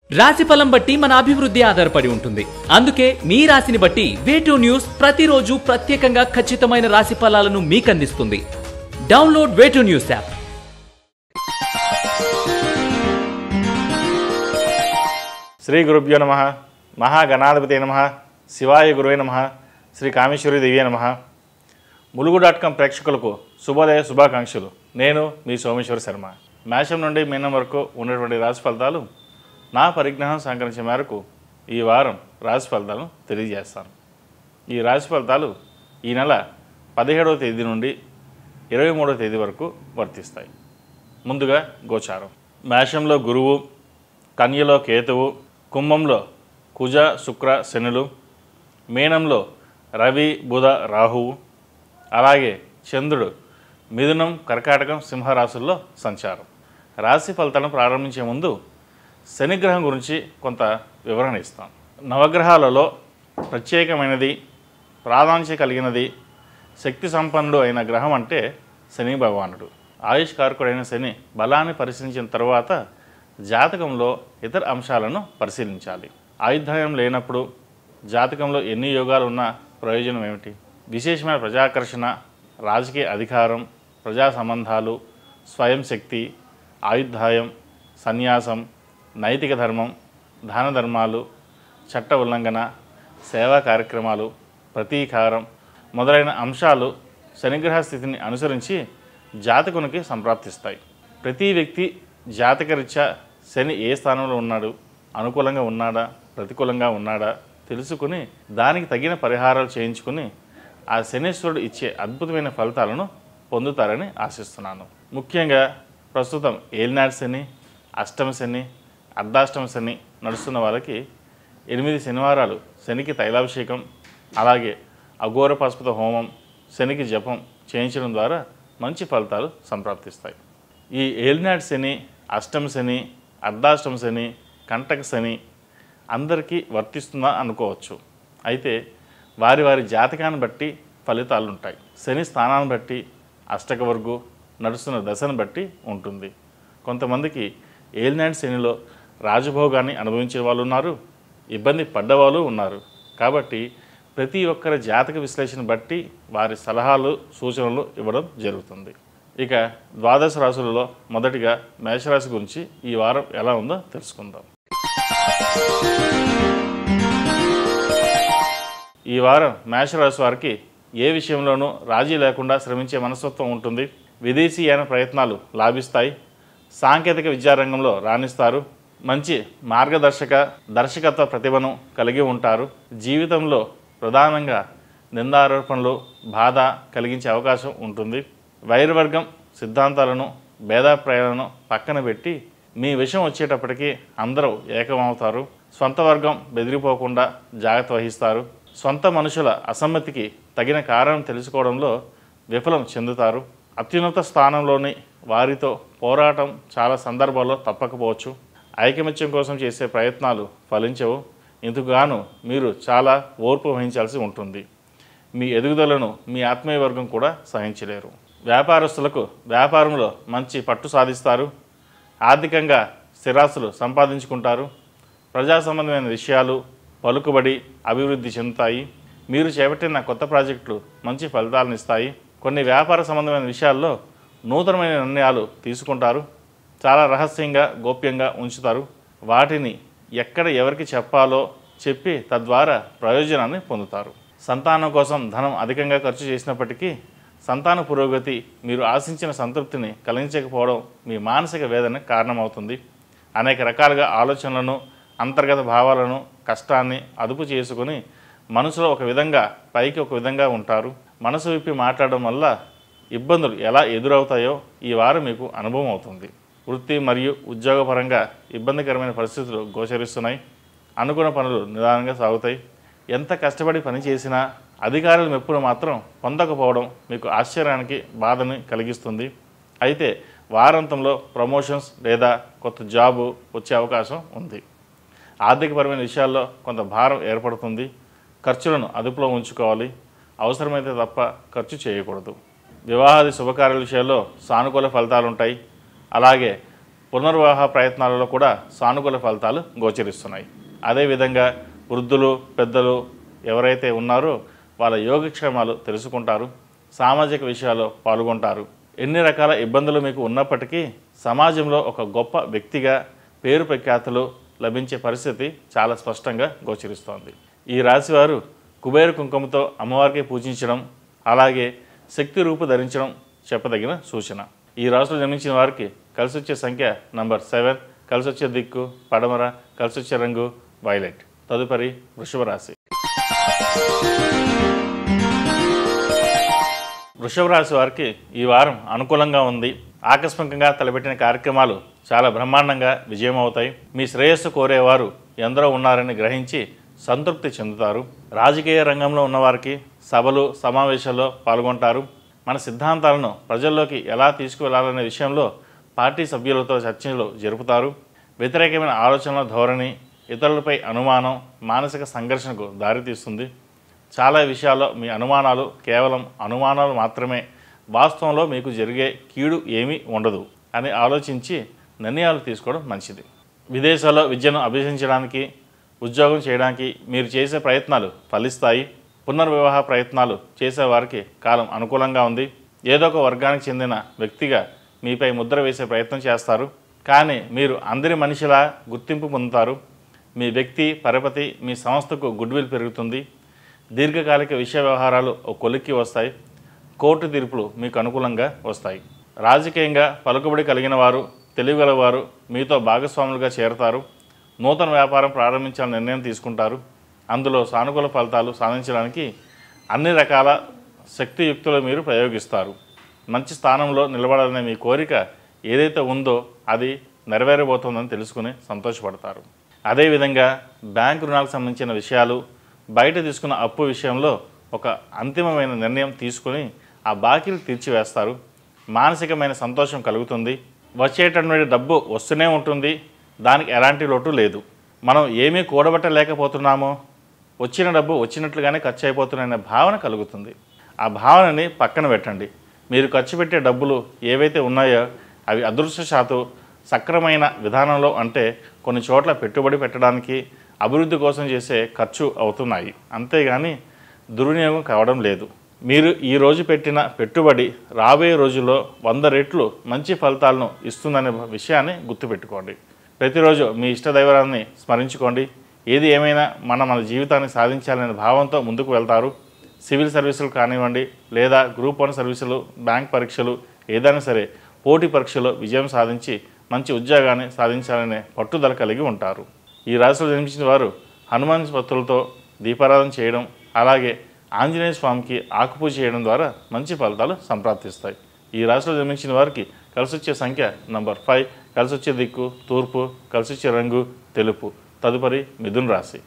రాశి ఫలం బట్టి మన అభివృద్ధి ఆధారపడి ఉంటుంది అందుకే మీ రాశిని బట్టి వేటూ న్యూస్ ప్రతిరోజు ప్రత్యేకంగా ఖచ్చితమైన రాశి ఫలాలను మీకు అందిస్తుంది డౌన్లోడ్ వేటూ న్యూస్ యాప్ శ్రీ గురుభ్యో నమ మహాగణాధిపతి నమ శివాయ గురువే నమ శ్రీ కామేశ్వరి దేవ్య నమ ములుగు డాట్ కాం ప్రేక్షకులకు శుభోదయ శుభాకాంక్షలు నేను మీ సోమేశ్వర శర్మ మేషం నుండి మీనం వరకు ఉన్నటువంటి రాశి ఫలితాలు నా పరిజ్ఞానం సహకరించే మేరకు ఈ వారం రాశి ఫలితాలను తెలియజేస్తాను ఈ రాశి ఫలితాలు ఈ నెల పదిహేడవ తేదీ నుండి ఇరవై మూడవ తేదీ వరకు వర్తిస్తాయి ముందుగా గోచారం మేషంలో గురువు కన్యలో కేతువు కుంభంలో కుజ శుక్ర శనులు మీనంలో రవి బుధ రాహువు అలాగే చంద్రుడు మిథునం కర్కాటకం సింహరాశుల్లో సంచారం రాశి ఫలితాలను ప్రారంభించే ముందు శనిగ్రహం గురించి కొంత వివరణ ఇస్తాం నవగ్రహాలలో ప్రత్యేకమైనది ప్రాధాన్యత కలిగినది శక్తి సంపన్నుడు అయిన గ్రహం అంటే శని భగవానుడు ఆయుష్కారకుడైన శని బలాన్ని పరిశీలించిన తర్వాత జాతకంలో ఇతర అంశాలను పరిశీలించాలి ఆయుర్దాయం లేనప్పుడు జాతకంలో ఎన్ని యోగాలు ఉన్నా ప్రయోజనం ఏమిటి విశేషమైన ప్రజాకర్షణ రాజకీయ అధికారం ప్రజా సంబంధాలు స్వయం శక్తి ఆయుర్దాయం సన్యాసం నైతిక ధర్మం దాన ధర్మాలు చట్ట ఉల్లంఘన సేవా కార్యక్రమాలు ప్రతీకారం మొదలైన అంశాలు శనిగ్రహ స్థితిని అనుసరించి జాతకునికి సంప్రాప్తిస్తాయి ప్రతి వ్యక్తి జాతకరీత్యా శని ఏ స్థానంలో ఉన్నాడు అనుకూలంగా ఉన్నాడా ప్రతికూలంగా ఉన్నాడా తెలుసుకుని దానికి తగిన పరిహారాలు చేయించుకుని ఆ శనీశ్వరుడు ఇచ్చే అద్భుతమైన ఫలితాలను పొందుతారని ఆశిస్తున్నాను ముఖ్యంగా ప్రస్తుతం ఏలినాడు శని అష్టమ శని అర్ధాష్టమ శని నడుస్తున్న వాళ్ళకి ఎనిమిది శనివారాలు శనికి తైలాభిషేకం అలాగే అఘోర పశుపత హోమం శనికి జపం చేయించడం ద్వారా మంచి ఫలితాలు సంప్రాప్తిస్తాయి ఈ ఏలినాడు శని అష్టమ శని అర్ధాష్టమ శని కంటక శని అందరికీ వర్తిస్తుందా అనుకోవచ్చు అయితే వారి వారి జాతకాన్ని బట్టి ఫలితాలు ఉంటాయి శని స్థానాన్ని బట్టి అష్టక వర్గు నడుస్తున్న దశను బట్టి ఉంటుంది కొంతమందికి ఏలినాడు శనిలో రాజభోగాన్ని అనుభవించే వాళ్ళు ఉన్నారు ఇబ్బంది పడ్డవాళ్ళు ఉన్నారు కాబట్టి ప్రతి ఒక్కరి జాతక విశ్లేషణ బట్టి వారి సలహాలు సూచనలు ఇవ్వడం జరుగుతుంది ఇక ద్వాదశ రాశులలో మొదటిగా మేషరాశి గురించి ఈ వారం ఎలా ఉందో తెలుసుకుందాం ఈ వారం మేషరాశి వారికి ఏ విషయంలోనూ రాజీ లేకుండా శ్రమించే మనస్తత్వం ఉంటుంది విదేశీయాన ప్రయత్నాలు లాభిస్తాయి సాంకేతిక విద్యారంగంలో రాణిస్తారు మంచి మార్గదర్శక దర్శకత్వ ప్రతిభను కలిగి ఉంటారు జీవితంలో ప్రధానంగా నిందారోపణలు బాధ కలిగించే అవకాశం ఉంటుంది వైరవర్గం సిద్ధాంతాలను భేదాభిప్రాయాలను పక్కన పెట్టి మీ విషయం వచ్చేటప్పటికి అందరూ ఏకమవుతారు స్వంత వర్గం బెదిరిపోకుండా జాగ్రత్త వహిస్తారు సొంత మనుషుల అసమ్మతికి తగిన కారణం తెలుసుకోవడంలో విఫలం చెందుతారు అత్యున్నత స్థానంలోని వారితో పోరాటం చాలా సందర్భాల్లో తప్పకపోవచ్చు ఐకమత్యం కోసం చేసే ప్రయత్నాలు ఫలించవు ఇందుకుగాను మీరు చాలా ఓర్పు వహించాల్సి ఉంటుంది మీ ఎదుగుదలను మీ ఆత్మీయ వర్గం కూడా సహించలేరు వ్యాపారస్తులకు వ్యాపారంలో మంచి పట్టు సాధిస్తారు ఆర్థికంగా స్థిరాస్తులు సంపాదించుకుంటారు ప్రజా సంబంధమైన విషయాలు పలుకుబడి అభివృద్ధి చెందుతాయి మీరు చేపట్టిన కొత్త ప్రాజెక్టులు మంచి ఫలితాలను ఇస్తాయి కొన్ని వ్యాపార సంబంధమైన విషయాల్లో నూతనమైన నిర్ణయాలు తీసుకుంటారు చాలా రహస్యంగా గోప్యంగా ఉంచుతారు వాటిని ఎక్కడ ఎవరికి చెప్పాలో చెప్పి తద్వారా ప్రయోజనాన్ని పొందుతారు సంతానం కోసం ధనం అధికంగా ఖర్చు చేసినప్పటికీ సంతాన పురోగతి మీరు ఆశించిన సంతృప్తిని కలిగించకపోవడం మీ మానసిక వేదన కారణమవుతుంది అనేక రకాలుగా ఆలోచనలను అంతర్గత భావాలను కష్టాన్ని అదుపు చేసుకుని మనసులో ఒక విధంగా పైకి ఒక విధంగా ఉంటారు మనసు విప్పి మాట్లాడడం వల్ల ఇబ్బందులు ఎలా ఎదురవుతాయో ఈ వారం మీకు అనుభవం అవుతుంది వృత్తి మరియు ఉద్యోగపరంగా ఇబ్బందికరమైన పరిస్థితులు గోచరిస్తున్నాయి అనుకున్న పనులు నిదానంగా సాగుతాయి ఎంత కష్టపడి పని చేసినా అధికారుల మెప్పును మాత్రం పొందకపోవడం మీకు ఆశ్చర్యానికి బాధని కలిగిస్తుంది అయితే వారాంతంలో ప్రమోషన్స్ లేదా కొత్త జాబు వచ్చే అవకాశం ఉంది ఆర్థికపరమైన విషయాల్లో కొంత భారం ఏర్పడుతుంది ఖర్చులను అదుపులో ఉంచుకోవాలి అవసరమైతే తప్ప ఖర్చు చేయకూడదు వివాహాది శుభకార్యాల విషయాల్లో సానుకూల ఫలితాలు ఉంటాయి అలాగే పునర్వివాహ ప్రయత్నాలలో కూడా సానుకూల ఫలితాలు గోచరిస్తున్నాయి అదేవిధంగా వృద్ధులు పెద్దలు ఎవరైతే ఉన్నారో వాళ్ళ యోగక్షేమాలు తెలుసుకుంటారు సామాజిక విషయాల్లో పాల్గొంటారు ఎన్ని రకాల ఇబ్బందులు మీకు ఉన్నప్పటికీ సమాజంలో ఒక గొప్ప వ్యక్తిగా పేరు ప్రఖ్యాతులు లభించే పరిస్థితి చాలా స్పష్టంగా గోచరిస్తోంది ఈ రాశివారు కుబేర కుంకుమతో అమ్మవారికి పూజించడం అలాగే శక్తి రూపు ధరించడం చెప్పదగిన సూచన ఈ రాశిలో జన్మించిన వారికి కలిసి వచ్చే సంఖ్య నంబర్ సెవెన్ కలిసి వచ్చే దిక్కు పడమర కలిసి వచ్చే రంగు వైలెట్ తదుపరి వృషభ రాశి వృషభ రాశి వారికి ఈ వారం అనుకూలంగా ఉంది ఆకస్మికంగా తలపెట్టిన కార్యక్రమాలు చాలా బ్రహ్మాండంగా విజయం అవుతాయి మీ శ్రేయస్సు కోరేవారు ఎందరో ఉన్నారని గ్రహించి సంతృప్తి చెందుతారు రాజకీయ రంగంలో ఉన్నవారికి సభలు సమావేశాల్లో పాల్గొంటారు మన సిద్ధాంతాలను ప్రజల్లోకి ఎలా తీసుకువెళ్లాలనే విషయంలో పార్టీ సభ్యులతో చర్చలు జరుపుతారు వ్యతిరేకమైన ఆలోచనల ధోరణి ఇతరులపై అనుమానం మానసిక సంఘర్షణకు దారితీస్తుంది చాలా విషయాల్లో మీ అనుమానాలు కేవలం అనుమానాలు మాత్రమే వాస్తవంలో మీకు జరిగే కీడు ఏమీ ఉండదు అని ఆలోచించి నిర్ణయాలు తీసుకోవడం మంచిది విదేశాల్లో విద్యను అభ్యసించడానికి ఉద్యోగం చేయడానికి మీరు చేసే ప్రయత్నాలు ఫలిస్తాయి పునర్వివాహ ప్రయత్నాలు చేసేవారికి కాలం అనుకూలంగా ఉంది ఏదో ఒక వర్గానికి చెందిన వ్యక్తిగా మీపై ముద్ర వేసే ప్రయత్నం చేస్తారు కానీ మీరు అందరి మనిషిలా గుర్తింపు పొందుతారు మీ వ్యక్తి పరపతి మీ సంస్థకు గుడ్విల్ పెరుగుతుంది దీర్ఘకాలిక విషయ వ్యవహారాలు ఒక కొలిక్కి వస్తాయి కోర్టు తీర్పులు మీకు అనుకూలంగా వస్తాయి రాజకీయంగా పలుకుబడి కలిగిన వారు తెలివిగలవారు మీతో భాగస్వాములుగా చేరతారు నూతన వ్యాపారం ప్రారంభించాలని నిర్ణయం తీసుకుంటారు అందులో సానుకూల ఫలితాలు సాధించడానికి అన్ని రకాల శక్తియుక్తులు మీరు ప్రయోగిస్తారు మంచి స్థానంలో నిలబడాలనే మీ కోరిక ఏదైతే ఉందో అది నెరవేరబోతోందని తెలుసుకుని సంతోషపడతారు అదేవిధంగా బ్యాంకు రుణాలకు సంబంధించిన విషయాలు బయట తీసుకున్న అప్పు విషయంలో ఒక అంతిమమైన నిర్ణయం తీసుకుని ఆ బాకీలు తీర్చివేస్తారు మానసికమైన సంతోషం కలుగుతుంది వచ్చేటటువంటి డబ్బు వస్తూనే ఉంటుంది దానికి ఎలాంటి లోటు లేదు మనం ఏమీ కూడబట్టలేకపోతున్నామో వచ్చిన డబ్బు వచ్చినట్లుగానే ఖర్చు అయిపోతున్నాయనే భావన కలుగుతుంది ఆ భావనని పక్కన పెట్టండి మీరు ఖర్చు పెట్టే డబ్బులు ఏవైతే ఉన్నాయో అవి అదృష్టశాతు సక్రమైన విధానంలో అంటే కొన్ని చోట్ల పెట్టుబడి పెట్టడానికి అభివృద్ధి కోసం చేసే ఖర్చు అవుతున్నాయి అంతేగాని దుర్వినియోగం కావడం లేదు మీరు ఈ రోజు పెట్టిన పెట్టుబడి రాబోయే రోజుల్లో వంద రెట్లు మంచి ఫలితాలను ఇస్తుందనే విషయాన్ని గుర్తుపెట్టుకోండి ప్రతిరోజు మీ ఇష్టదైవాన్ని స్మరించుకోండి ఏది ఏమైనా మన మన జీవితాన్ని సాధించాలనే భావంతో ముందుకు వెళ్తారు సివిల్ సర్వీసులు కానివ్వండి లేదా గ్రూప్ వన్ సర్వీసులు బ్యాంక్ పరీక్షలు ఏదైనా సరే పోటీ పరీక్షలో విజయం సాధించి మంచి ఉద్యోగాన్ని సాధించాలనే పట్టుదల కలిగి ఉంటారు ఈ రాశిలో జన్మించిన వారు హనుమాన్ భక్తులతో దీపారాధన చేయడం అలాగే ఆంజనేయ స్వామికి ఆకుపూజ చేయడం ద్వారా మంచి ఫలితాలు సంప్రాప్తిస్తాయి ఈ రాశిలో జన్మించిన వారికి కలిసి వచ్చే సంఖ్య నంబర్ ఫైవ్ కలిసి వచ్చే దిక్కు తూర్పు కలిసి వచ్చే రంగు తెలుపు తదుపరి మిథున్ రాశి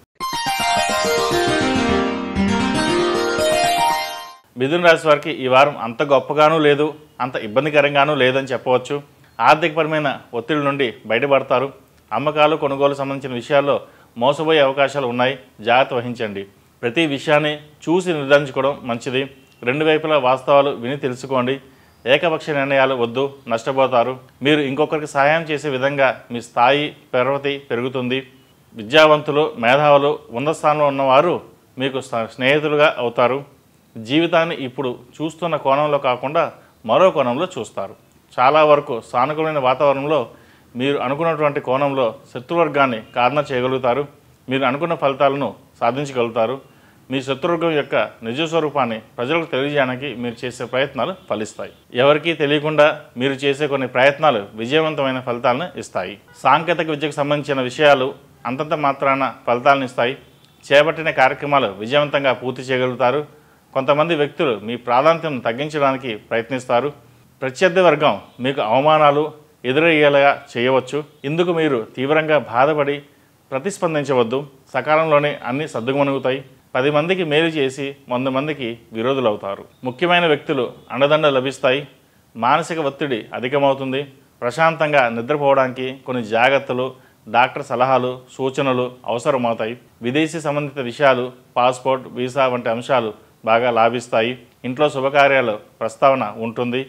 మిథున రాశి వారికి ఈ వారం అంత గొప్పగానూ లేదు అంత ఇబ్బందికరంగానూ లేదని చెప్పవచ్చు ఆర్థికపరమైన ఒత్తిడి నుండి బయటపడతారు అమ్మకాలు కొనుగోలు సంబంధించిన విషయాల్లో మోసపోయే అవకాశాలు ఉన్నాయి జాగ్రత్త వహించండి ప్రతి విషయాన్ని చూసి నిర్ధారించుకోవడం మంచిది రెండు వైపులా వాస్తవాలు విని తెలుసుకోండి ఏకపక్ష నిర్ణయాలు వద్దు నష్టపోతారు మీరు ఇంకొకరికి సహాయం చేసే విధంగా మీ స్థాయి పెరవతి పెరుగుతుంది విద్యావంతులు మేధావులు ఉన్నత స్థానంలో ఉన్నవారు మీకు స్న- స్నేహితులుగా అవుతారు జీవితాన్ని ఇప్పుడు చూస్తున్న కోణంలో కాకుండా మరో కోణంలో చూస్తారు చాలా వరకు సానుకూలమైన వాతావరణంలో మీరు అనుకున్నటువంటి కోణంలో శత్రువర్గాన్ని కారణ చేయగలుగుతారు మీరు అనుకున్న ఫలితాలను సాధించగలుగుతారు మీ శత్రువర్గం యొక్క నిజ స్వరూపాన్ని ప్రజలకు తెలియజేయడానికి మీరు చేసే ప్రయత్నాలు ఫలిస్తాయి ఎవరికీ తెలియకుండా మీరు చేసే కొన్ని ప్రయత్నాలు విజయవంతమైన ఫలితాలను ఇస్తాయి సాంకేతిక విద్యకు సంబంధించిన విషయాలు అంతంత మాత్రాన ఫలితాలను ఇస్తాయి చేపట్టిన కార్యక్రమాలు విజయవంతంగా పూర్తి చేయగలుగుతారు కొంతమంది వ్యక్తులు మీ ప్రాధాన్యతను తగ్గించడానికి ప్రయత్నిస్తారు ప్రత్యర్థి వర్గం మీకు అవమానాలు ఎదురయ్యేలా చేయవచ్చు ఇందుకు మీరు తీవ్రంగా బాధపడి ప్రతిస్పందించవద్దు సకాలంలోనే అన్ని సర్దుమణుగుతాయి పది మందికి మేలు చేసి వంద మందికి విరోధులవుతారు ముఖ్యమైన వ్యక్తులు అండదండ లభిస్తాయి మానసిక ఒత్తిడి అధికమవుతుంది ప్రశాంతంగా నిద్రపోవడానికి కొన్ని జాగ్రత్తలు డాక్టర్ సలహాలు సూచనలు అవసరమవుతాయి విదేశీ సంబంధిత విషయాలు పాస్పోర్ట్ వీసా వంటి అంశాలు బాగా లాభిస్తాయి ఇంట్లో శుభకార్యాలు ప్రస్తావన ఉంటుంది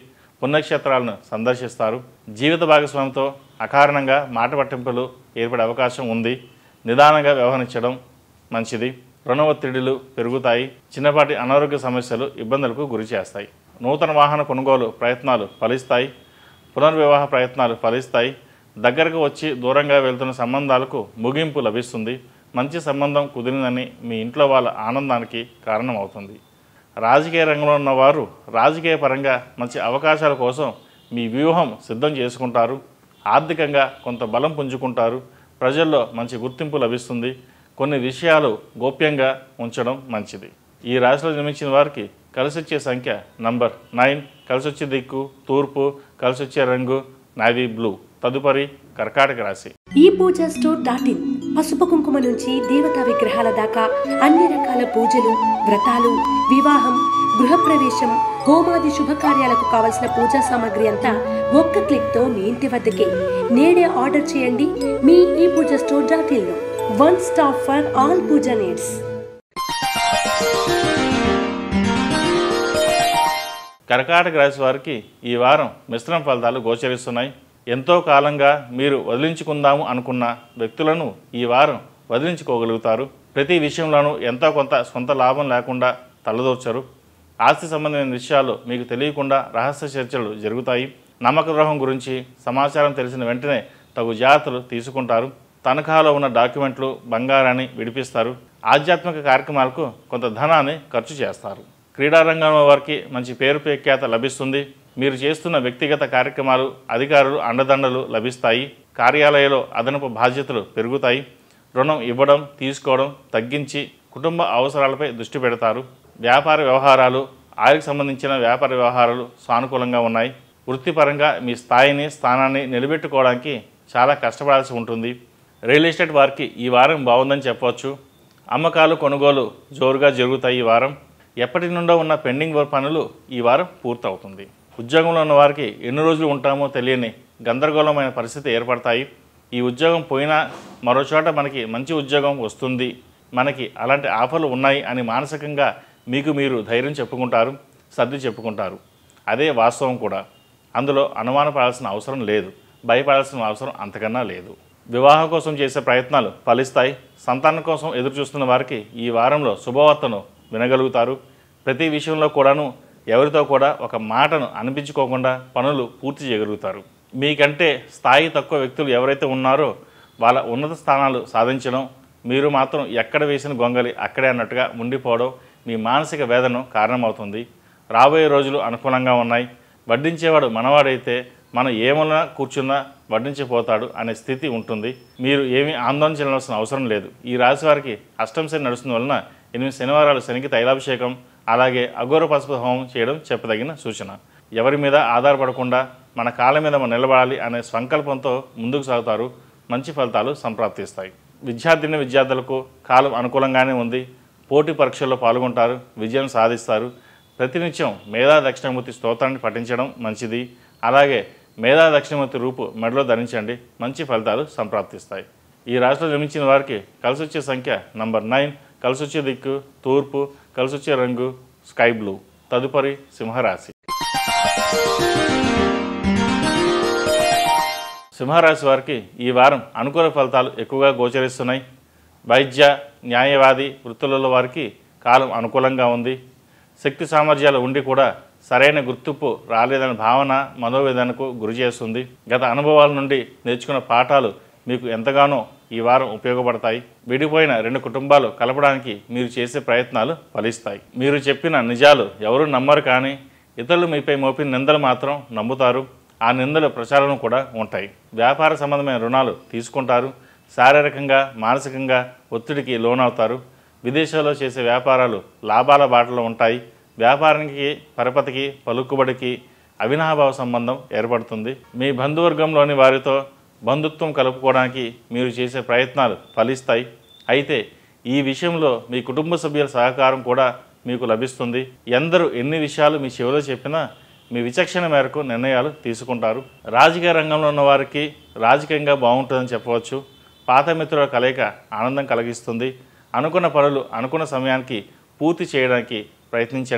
పుణ్యక్షేత్రాలను సందర్శిస్తారు జీవిత భాగస్వామితో అకారణంగా మాట పట్టింపులు ఏర్పడే అవకాశం ఉంది నిదానంగా వ్యవహరించడం మంచిది రుణ ఒత్తిడిలు పెరుగుతాయి చిన్నపాటి అనారోగ్య సమస్యలు ఇబ్బందులకు గురి చేస్తాయి నూతన వాహన కొనుగోలు ప్రయత్నాలు ఫలిస్తాయి పునర్వివాహ ప్రయత్నాలు ఫలిస్తాయి దగ్గరకు వచ్చి దూరంగా వెళ్తున్న సంబంధాలకు ముగింపు లభిస్తుంది మంచి సంబంధం కుదిరిందని మీ ఇంట్లో వాళ్ళ ఆనందానికి కారణమవుతుంది రాజకీయ రంగంలో ఉన్నవారు రాజకీయ పరంగా మంచి అవకాశాల కోసం మీ వ్యూహం సిద్ధం చేసుకుంటారు ఆర్థికంగా కొంత బలం పుంజుకుంటారు ప్రజల్లో మంచి గుర్తింపు లభిస్తుంది కొన్ని విషయాలు గోప్యంగా ఉంచడం మంచిది ఈ రాశిలో జన్మించిన వారికి కలిసొచ్చే సంఖ్య నంబర్ నైన్ కలిసొచ్చే దిక్కు తూర్పు కలిసొచ్చే రంగు నావీ బ్లూ తదుపరి కర్కాటక రాశి ఈ పూజా స్టోర్ డాట్ ఇన్ పసుపు కుంకుమ నుంచి దేవతా విగ్రహాల దాకా అన్ని రకాల పూజలు వ్రతాలు వివాహం గృహప్రవేశం హోమాది శుభకార్యాలకు కావలసిన పూజా సామాగ్రి అంతా ఒక్క క్లిక్ తో మీ ఇంటి వద్దకే నేడే ఆర్డర్ చేయండి మీ e puja store dot in లో one stop for all puja needs కర్కాటక రాశి వారికి ఈ వారం మిశ్రమ ఫలితాలు గోచరిస్తున్నాయి ఎంతో కాలంగా మీరు వదిలించుకుందాము అనుకున్న వ్యక్తులను ఈ వారం వదిలించుకోగలుగుతారు ప్రతి విషయంలోనూ ఎంతో కొంత సొంత లాభం లేకుండా తలదూర్చరు ఆస్తి సంబంధమైన విషయాలు మీకు తెలియకుండా రహస్య చర్చలు జరుగుతాయి నమ్మక ద్రోహం గురించి సమాచారం తెలిసిన వెంటనే తగు జాగ్రత్తలు తీసుకుంటారు తనఖాలో ఉన్న డాక్యుమెంట్లు బంగారాన్ని విడిపిస్తారు ఆధ్యాత్మిక కార్యక్రమాలకు కొంత ధనాన్ని ఖర్చు చేస్తారు క్రీడారంగంలో వారికి మంచి పేరు ప్రఖ్యాత లభిస్తుంది మీరు చేస్తున్న వ్యక్తిగత కార్యక్రమాలు అధికారులు అండదండలు లభిస్తాయి కార్యాలయంలో అదనపు బాధ్యతలు పెరుగుతాయి రుణం ఇవ్వడం తీసుకోవడం తగ్గించి కుటుంబ అవసరాలపై దృష్టి పెడతారు వ్యాపార వ్యవహారాలు ఆరికి సంబంధించిన వ్యాపార వ్యవహారాలు సానుకూలంగా ఉన్నాయి వృత్తిపరంగా మీ స్థాయిని స్థానాన్ని నిలబెట్టుకోవడానికి చాలా కష్టపడాల్సి ఉంటుంది రియల్ ఎస్టేట్ వారికి ఈ వారం బాగుందని చెప్పవచ్చు అమ్మకాలు కొనుగోలు జోరుగా జరుగుతాయి ఈ వారం ఎప్పటి నుండో ఉన్న పెండింగ్ వర్క్ పనులు ఈ వారం పూర్తవుతుంది ఉద్యోగంలో ఉన్న వారికి ఎన్ని రోజులు ఉంటామో తెలియని గందరగోళమైన పరిస్థితి ఏర్పడతాయి ఈ ఉద్యోగం పోయినా మరో చోట మనకి మంచి ఉద్యోగం వస్తుంది మనకి అలాంటి ఆఫర్లు ఉన్నాయి అని మానసికంగా మీకు మీరు ధైర్యం చెప్పుకుంటారు సర్ది చెప్పుకుంటారు అదే వాస్తవం కూడా అందులో అనుమానపడాల్సిన అవసరం లేదు భయపడాల్సిన అవసరం అంతకన్నా లేదు వివాహం కోసం చేసే ప్రయత్నాలు ఫలిస్తాయి సంతానం కోసం ఎదురు చూస్తున్న వారికి ఈ వారంలో శుభవార్తను వినగలుగుతారు ప్రతి విషయంలో కూడాను ఎవరితో కూడా ఒక మాటను అనిపించుకోకుండా పనులు పూర్తి చేయగలుగుతారు మీకంటే స్థాయి తక్కువ వ్యక్తులు ఎవరైతే ఉన్నారో వాళ్ళ ఉన్నత స్థానాలు సాధించడం మీరు మాత్రం ఎక్కడ వేసిన గొంగలి అక్కడే అన్నట్టుగా ఉండిపోవడం మీ మానసిక వేదన కారణమవుతుంది రాబోయే రోజులు అనుకూలంగా ఉన్నాయి వడ్డించేవాడు మనవాడైతే మనం ఏమన్నా కూర్చున్నా వడ్డించిపోతాడు అనే స్థితి ఉంటుంది మీరు ఏమీ ఆందోళన చెందాల్సిన అవసరం లేదు ఈ రాశి వారికి అష్టం శని నడుస్తున్న వలన ఎనిమిది శనివారాలు శనికి తైలాభిషేకం అలాగే అఘోర పసుపు హోమం చేయడం చెప్పదగిన సూచన ఎవరి మీద ఆధారపడకుండా మన కాళ్ళ మీద మనం నిలబడాలి అనే సంకల్పంతో ముందుకు సాగుతారు మంచి ఫలితాలు సంప్రాప్తిస్తాయి విద్యార్థిని విద్యార్థులకు కాలం అనుకూలంగానే ఉంది పోటీ పరీక్షల్లో పాల్గొంటారు విజయం సాధిస్తారు ప్రతినిత్యం మేధా దక్షిణమూర్తి స్తోత్రాన్ని పఠించడం మంచిది అలాగే మేధా దక్షిణమూర్తి రూపు మెడలో ధరించండి మంచి ఫలితాలు సంప్రాప్తిస్తాయి ఈ రాశిలో జన్మించిన వారికి కలిసొచ్చే సంఖ్య నంబర్ నైన్ కలిసొచ్చే దిక్కు తూర్పు కలిసొచ్చే రంగు స్కై బ్లూ తదుపరి సింహరాశి సింహరాశి వారికి ఈ వారం అనుకూల ఫలితాలు ఎక్కువగా గోచరిస్తున్నాయి వైద్య న్యాయవాది వృత్తులలో వారికి కాలం అనుకూలంగా ఉంది శక్తి సామర్థ్యాలు ఉండి కూడా సరైన గుర్తింపు రాలేదనే భావన మనోవేదనకు గురి చేస్తుంది గత అనుభవాల నుండి నేర్చుకున్న పాఠాలు మీకు ఎంతగానో ఈ వారం ఉపయోగపడతాయి విడిపోయిన రెండు కుటుంబాలు కలపడానికి మీరు చేసే ప్రయత్నాలు ఫలిస్తాయి మీరు చెప్పిన నిజాలు ఎవరు నమ్మరు కానీ ఇతరులు మీపై మోపిన నిందలు మాత్రం నమ్ముతారు ఆ నిందల ప్రచారం కూడా ఉంటాయి వ్యాపార సంబంధమైన రుణాలు తీసుకుంటారు శారీరకంగా మానసికంగా ఒత్తిడికి లోనవుతారు విదేశాల్లో చేసే వ్యాపారాలు లాభాల బాటలో ఉంటాయి వ్యాపారానికి పరపతికి పలుకుబడికి అవినాభావ సంబంధం ఏర్పడుతుంది మీ బంధువర్గంలోని వారితో బంధుత్వం కలుపుకోవడానికి మీరు చేసే ప్రయత్నాలు ఫలిస్తాయి అయితే ఈ విషయంలో మీ కుటుంబ సభ్యుల సహకారం కూడా మీకు లభిస్తుంది ఎందరూ ఎన్ని విషయాలు మీ చెవిలో చెప్పినా మీ విచక్షణ మేరకు నిర్ణయాలు తీసుకుంటారు రాజకీయ రంగంలో ఉన్న వారికి రాజకీయంగా బాగుంటుందని చెప్పవచ్చు పాత మిత్రుల కలయిక ఆనందం కలిగిస్తుంది అనుకున్న పనులు అనుకున్న సమయానికి పూర్తి చేయడానికి ప్రయత్నించండి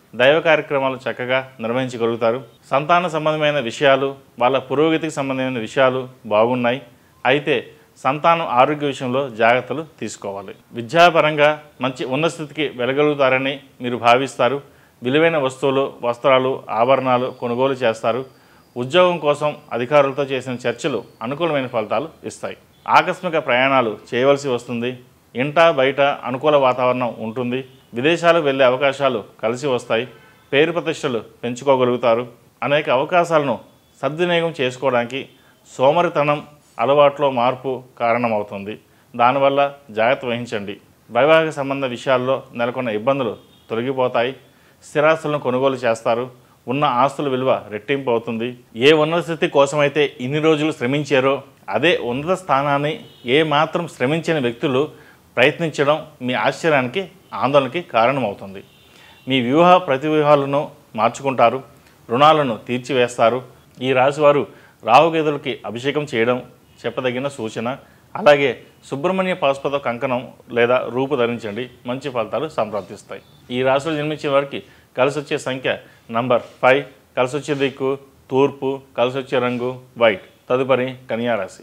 దైవ కార్యక్రమాలు చక్కగా నిర్వహించగలుగుతారు సంతాన సంబంధమైన విషయాలు వాళ్ళ పురోగతికి సంబంధమైన విషయాలు బాగున్నాయి అయితే సంతానం ఆరోగ్య విషయంలో జాగ్రత్తలు తీసుకోవాలి విద్యాపరంగా మంచి ఉన్నత స్థితికి వెళ్ళగలుగుతారని మీరు భావిస్తారు విలువైన వస్తువులు వస్త్రాలు ఆభరణాలు కొనుగోలు చేస్తారు ఉద్యోగం కోసం అధికారులతో చేసిన చర్చలు అనుకూలమైన ఫలితాలు ఇస్తాయి ఆకస్మిక ప్రయాణాలు చేయవలసి వస్తుంది ఇంట బయట అనుకూల వాతావరణం ఉంటుంది విదేశాలకు వెళ్ళే అవకాశాలు కలిసి వస్తాయి పేరు ప్రతిష్టలు పెంచుకోగలుగుతారు అనేక అవకాశాలను సద్వినియోగం చేసుకోవడానికి సోమరితనం అలవాట్లో మార్పు కారణమవుతుంది దానివల్ల జాగ్రత్త వహించండి వైవాహిక సంబంధ విషయాల్లో నెలకొన్న ఇబ్బందులు తొలగిపోతాయి స్థిరాస్తులను కొనుగోలు చేస్తారు ఉన్న ఆస్తుల విలువ రెట్టింపు అవుతుంది ఏ ఉన్నత స్థితి కోసమైతే ఇన్ని రోజులు శ్రమించారో అదే ఉన్నత స్థానాన్ని ఏ మాత్రం శ్రమించని వ్యక్తులు ప్రయత్నించడం మీ ఆశ్చర్యానికి ఆందోళనకి కారణమవుతుంది మీ వ్యూహ ప్రతివ్యూహాలను మార్చుకుంటారు రుణాలను తీర్చివేస్తారు ఈ రాశివారు రాహుకేతులకి అభిషేకం చేయడం చెప్పదగిన సూచన అలాగే సుబ్రహ్మణ్య పాశుపత కంకణం లేదా రూపు ధరించండి మంచి ఫలితాలు సంప్రాప్తిస్తాయి ఈ రాశిలో జన్మించే వారికి కలిసి వచ్చే సంఖ్య నంబర్ ఫైవ్ కలిసి వచ్చే దిక్కు తూర్పు కలిసి వచ్చే రంగు వైట్ తదుపరి కన్యా రాశి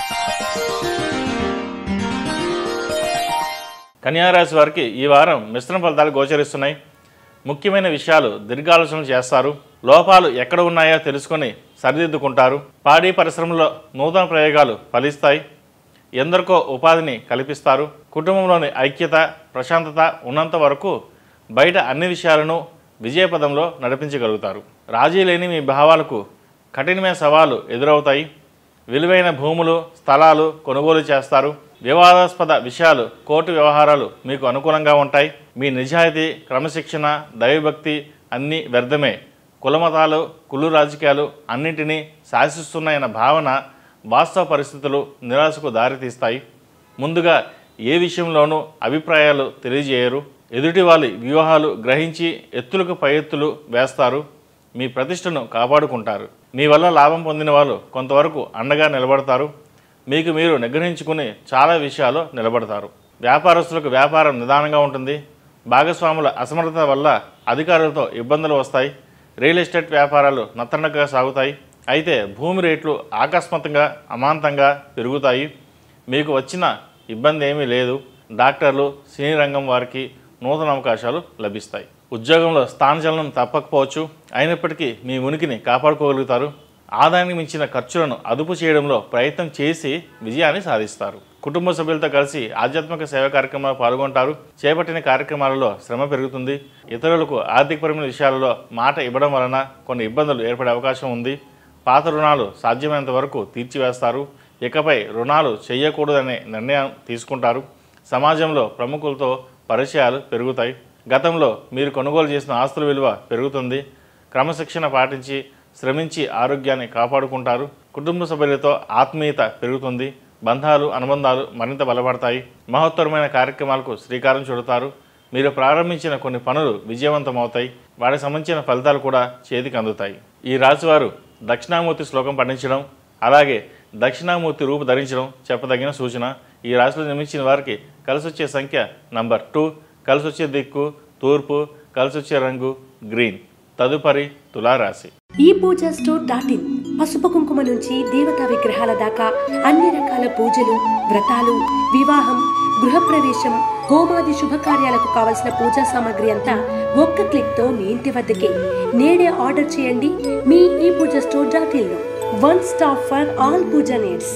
కన్యారాశి వారికి ఈ వారం మిశ్రమ ఫలితాలు గోచరిస్తున్నాయి ముఖ్యమైన విషయాలు దీర్ఘాలోచనలు చేస్తారు లోపాలు ఎక్కడ ఉన్నాయో తెలుసుకొని సరిదిద్దుకుంటారు పాడి పరిశ్రమలో నూతన ప్రయోగాలు ఫలిస్తాయి ఎందరికో ఉపాధిని కల్పిస్తారు కుటుంబంలోని ఐక్యత ప్రశాంతత ఉన్నంత వరకు బయట అన్ని విషయాలను విజయపదంలో నడిపించగలుగుతారు రాజీ లేని మీ భావాలకు కఠినమైన సవాలు ఎదురవుతాయి విలువైన భూములు స్థలాలు కొనుగోలు చేస్తారు వివాదాస్పద విషయాలు కోర్టు వ్యవహారాలు మీకు అనుకూలంగా ఉంటాయి మీ నిజాయితీ క్రమశిక్షణ దైవభక్తి అన్నీ వ్యర్థమే కులమతాలు కుళ్ళు రాజకీయాలు అన్నింటినీ శాసిస్తున్నాయన్న భావన వాస్తవ పరిస్థితులు నిరాశకు దారితీస్తాయి ముందుగా ఏ విషయంలోనూ అభిప్రాయాలు తెలియజేయరు ఎదుటి వాళ్ళ వ్యూహాలు గ్రహించి ఎత్తులకు పై ఎత్తులు వేస్తారు మీ ప్రతిష్టను కాపాడుకుంటారు మీ వల్ల లాభం పొందిన వాళ్ళు కొంతవరకు అండగా నిలబడతారు మీకు మీరు నిగ్రహించుకుని చాలా విషయాలు నిలబడతారు వ్యాపారస్తులకు వ్యాపారం నిదానంగా ఉంటుంది భాగస్వాముల అసమర్థత వల్ల అధికారులతో ఇబ్బందులు వస్తాయి రియల్ ఎస్టేట్ వ్యాపారాలు నత్తనగా సాగుతాయి అయితే భూమి రేట్లు ఆకస్మికంగా అమాంతంగా పెరుగుతాయి మీకు వచ్చిన ఇబ్బంది ఏమీ లేదు డాక్టర్లు సినీ రంగం వారికి నూతన అవకాశాలు లభిస్తాయి ఉద్యోగంలో స్థానచలనం తప్పకపోవచ్చు అయినప్పటికీ మీ ఉనికిని కాపాడుకోగలుగుతారు ఆదాయానికి మించిన ఖర్చులను అదుపు చేయడంలో ప్రయత్నం చేసి విజయాన్ని సాధిస్తారు కుటుంబ సభ్యులతో కలిసి ఆధ్యాత్మిక సేవ కార్యక్రమాలు పాల్గొంటారు చేపట్టిన కార్యక్రమాలలో శ్రమ పెరుగుతుంది ఇతరులకు ఆర్థికపరమైన విషయాలలో మాట ఇవ్వడం వలన కొన్ని ఇబ్బందులు ఏర్పడే అవకాశం ఉంది పాత రుణాలు సాధ్యమైనంత వరకు తీర్చివేస్తారు ఇకపై రుణాలు చేయకూడదనే నిర్ణయం తీసుకుంటారు సమాజంలో ప్రముఖులతో పరిచయాలు పెరుగుతాయి గతంలో మీరు కొనుగోలు చేసిన ఆస్తుల విలువ పెరుగుతుంది క్రమశిక్షణ పాటించి శ్రమించి ఆరోగ్యాన్ని కాపాడుకుంటారు కుటుంబ సభ్యులతో ఆత్మీయత పెరుగుతుంది బంధాలు అనుబంధాలు మరింత బలపడతాయి మహత్తరమైన కార్యక్రమాలకు శ్రీకారం చుడతారు మీరు ప్రారంభించిన కొన్ని పనులు విజయవంతమవుతాయి వాటికి సంబంధించిన ఫలితాలు కూడా చేతికి అందుతాయి ఈ రాశివారు దక్షిణామూర్తి శ్లోకం పండించడం అలాగే దక్షిణామూర్తి రూపు ధరించడం చెప్పదగిన సూచన ఈ రాశిలో జన్మించిన వారికి కలిసి వచ్చే సంఖ్య నంబర్ టూ కలిసి వచ్చే దిక్కు తూర్పు కలిసి వచ్చే రంగు గ్రీన్ తదుపరి తులారాశి ఈ పూజ స్టోర్ డాట్ ఇన్ పసుపు కుంకుమ నుంచి దేవతా విగ్రహాల దాకా అన్ని రకాల పూజలు వ్రతాలు వివాహం గృహప్రవేశం హోమాది శుభకార్యాలకు కావలసిన పూజా సామాగ్రి అంతా ఒక్క క్లిక్ తో మీ ఇంటి వద్దకే నేడే ఆర్డర్ చేయండి మీ e puja store dot in లో one stop for all puja needs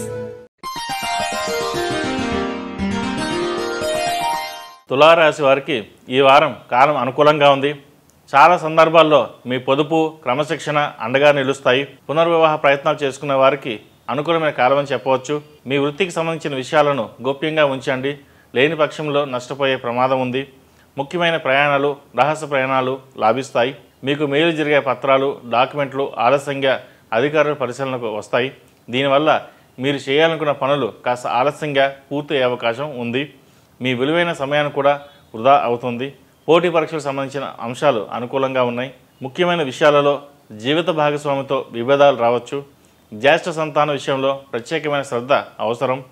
తులారాశి వారికి ఈ వారం కాలం అనుకూలంగా ఉంది చాలా సందర్భాల్లో మీ పొదుపు క్రమశిక్షణ అండగా నిలుస్తాయి పునర్వివాహ ప్రయత్నాలు చేసుకునే వారికి అనుకూలమైన కాలం అని చెప్పవచ్చు మీ వృత్తికి సంబంధించిన విషయాలను గోప్యంగా ఉంచండి లేని పక్షంలో నష్టపోయే ప్రమాదం ఉంది ముఖ్యమైన ప్రయాణాలు రహస్య ప్రయాణాలు లాభిస్తాయి మీకు మేలు జరిగే పత్రాలు డాక్యుమెంట్లు ఆలస్యంగా అధికారుల పరిశీలనకు వస్తాయి దీనివల్ల మీరు చేయాలనుకున్న పనులు కాస్త ఆలస్యంగా పూర్తయ్యే అవకాశం ఉంది మీ విలువైన సమయాన్ని కూడా వృధా అవుతుంది పోటీ పరీక్షలకు సంబంధించిన అంశాలు అనుకూలంగా ఉన్నాయి ముఖ్యమైన విషయాలలో జీవిత భాగస్వామితో విభేదాలు రావచ్చు జ్యేష్ఠ సంతాన విషయంలో ప్రత్యేకమైన శ్రద్ధ అవసరం